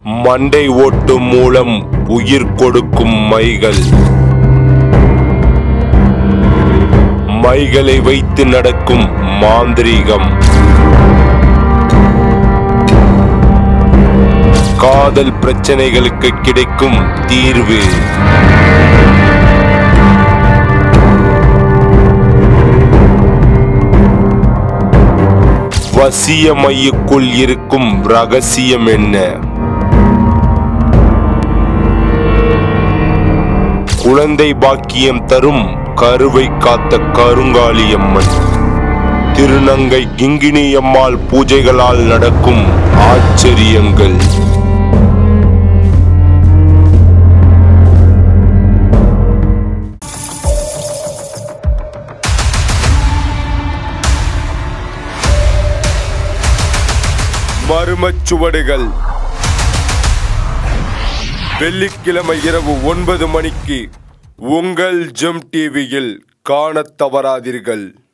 மண்டை ஓட்டு மூலம் உயிர் கொடுக்கும் மைகள் மைகளை வைத்து நடக்கும் மாந்திரீகம் காதல் பிரச்சனைகளுக்கு கிடைக்கும் தீர்வு வசிய மையுக்குள் இருக்கும் ரகசியம் என்ன குழந்தை பாக்கியம் தரும் கருவை காத்த கருங்காலியம்மன் திருநங்கை கிங்கினி அம்மாள் பூஜைகளால் நடக்கும் ஆச்சரியங்கள் மர்மச்சுவடுகள் வெள்ளிக்கிழமை இரவு ஒன்பது மணிக்கு உங்கள் ஜெம் டிவியில் காணத் தவறாதீர்கள்